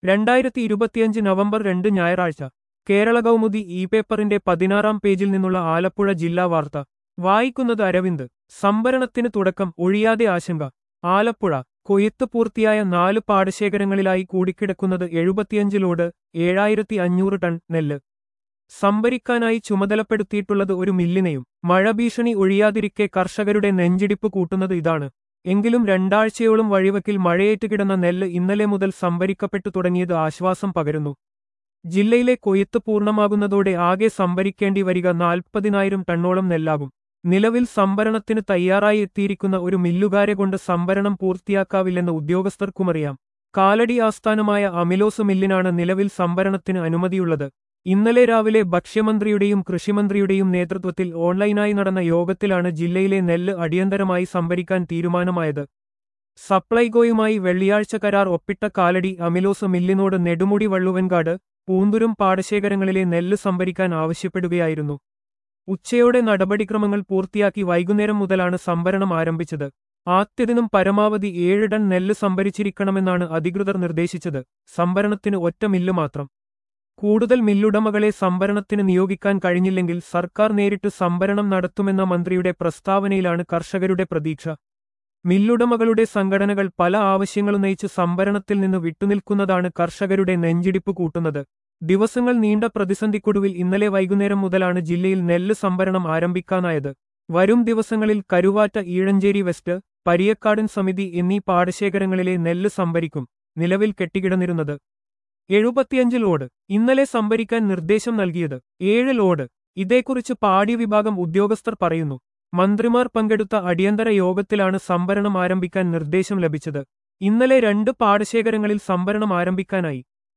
രണ്ടായിരത്തി ഇരുപത്തിയഞ്ച് നവംബർ രണ്ട് ഞായറാഴ്ച കേരള കൗമുദി ഇ പേപ്പറിന്റെ പതിനാറാം പേജിൽ നിന്നുള്ള ആലപ്പുഴ ജില്ലാ വാർത്ത വായിക്കുന്നത് അരവിന്ദ് സംഭരണത്തിന് തുടക്കം ഒഴിയാതെ ആശങ്ക ആലപ്പുഴ കൊയ്ത്ത് പൂർത്തിയായ നാല് പാടശേഖരങ്ങളിലായി കൂടിക്കിടക്കുന്നത് എഴുപത്തിയഞ്ചിലോട് ഏഴായിരത്തി അഞ്ഞൂറ് ടൺ നെല്ല് സംഭരിക്കാനായി ചുമതലപ്പെടുത്തിയിട്ടുള്ളത് ഒരു മില്ലിനെയും മഴ ഭീഷണി ഒഴിയാതിരിക്കെ കർഷകരുടെ നെഞ്ചിടിപ്പ് കൂട്ടുന്നത് ഇതാണ് എങ്കിലും രണ്ടാഴ്ചയോളം വഴിവക്കിൽ മഴയേറ്റ് കിടന്ന നെല്ല് ഇന്നലെ മുതൽ സംഭരിക്കപ്പെട്ടു തുടങ്ങിയത് ആശ്വാസം പകരുന്നു ജില്ലയിലെ കൊയ്ത്ത് പൂർണ്ണമാകുന്നതോടെ ആകെ സംഭരിക്കേണ്ടി വരിക നാൽപ്പതിനായിരം ടണ്ണോളം നെല്ലാകും നിലവിൽ സംഭരണത്തിന് തയ്യാറായി എത്തിയിരിക്കുന്ന ഒരു മില്ലുകാരെ കൊണ്ട് സംഭരണം പൂർത്തിയാക്കാവില്ലെന്ന് ഉദ്യോഗസ്ഥർക്കുമറിയാം കാലടി ആസ്ഥാനമായ അമിലോസ് മില്ലിനാണ് നിലവിൽ സംഭരണത്തിന് അനുമതിയുള്ളത് ഇന്നലെ രാവിലെ ഭക്ഷ്യമന്ത്രിയുടെയും കൃഷിമന്ത്രിയുടെയും നേതൃത്വത്തിൽ ഓൺലൈനായി നടന്ന യോഗത്തിലാണ് ജില്ലയിലെ നെല്ല് അടിയന്തരമായി സംഭരിക്കാൻ തീരുമാനമായത് സപ്ലൈകോയുമായി വെള്ളിയാഴ്ച കരാർ ഒപ്പിട്ട കാലടി അമിലോസ് മില്ലിനോട് നെടുമുടി വള്ളുവൻകാട് പൂന്തുരും പാടശേഖരങ്ങളിലെ നെല്ല് സംഭരിക്കാൻ ആവശ്യപ്പെടുകയായിരുന്നു ഉച്ചയോടെ നടപടിക്രമങ്ങൾ പൂർത്തിയാക്കി വൈകുന്നേരം മുതലാണ് സംഭരണം ആരംഭിച്ചത് ആദ്യദിനം പരമാവധി ഏഴ് ടൺ നെല്ല് സംഭരിച്ചിരിക്കണമെന്നാണ് അധികൃതർ നിർദ്ദേശിച്ചത് സംഭരണത്തിന് ഒറ്റ മില്ല് മാത്രം കൂടുതൽ മില്ലുടമകളെ സംഭരണത്തിന് നിയോഗിക്കാൻ കഴിഞ്ഞില്ലെങ്കിൽ സർക്കാർ നേരിട്ട് സംഭരണം നടത്തുമെന്ന മന്ത്രിയുടെ പ്രസ്താവനയിലാണ് കർഷകരുടെ പ്രതീക്ഷ മില്ലുടമകളുടെ സംഘടനകൾ പല ആവശ്യങ്ങളുന്നയിച്ച് സംഭരണത്തിൽ നിന്ന് വിട്ടുനിൽക്കുന്നതാണ് കർഷകരുടെ നെഞ്ചിടിപ്പ് കൂട്ടുന്നത് ദിവസങ്ങൾ നീണ്ട പ്രതിസന്ധിക്കൊടുവിൽ ഇന്നലെ വൈകുന്നേരം മുതലാണ് ജില്ലയിൽ നെല്ല് സംഭരണം ആരംഭിക്കാനായത് വരും ദിവസങ്ങളിൽ കരുവാറ്റ ഈഴഞ്ചേരി വെസ്റ്റ് പരിയക്കാടൻ സമിതി എന്നീ പാടശേഖരങ്ങളിലെ നെല്ല് സംഭരിക്കും നിലവിൽ കെട്ടിക്കിടന്നിരുന്നത് എഴുപത്തിയഞ്ച് ലോഡ് ഇന്നലെ സംഭരിക്കാൻ നിർദ്ദേശം നൽകിയത് ഏഴ് ലോഡ് ഇതേക്കുറിച്ച് പാടി വിഭാഗം ഉദ്യോഗസ്ഥർ പറയുന്നു മന്ത്രിമാർ പങ്കെടുത്ത അടിയന്തര യോഗത്തിലാണ് സംഭരണം ആരംഭിക്കാൻ നിർദ്ദേശം ലഭിച്ചത് ഇന്നലെ രണ്ട് പാടശേഖരങ്ങളിൽ സംഭരണം ആരംഭിക്കാനായി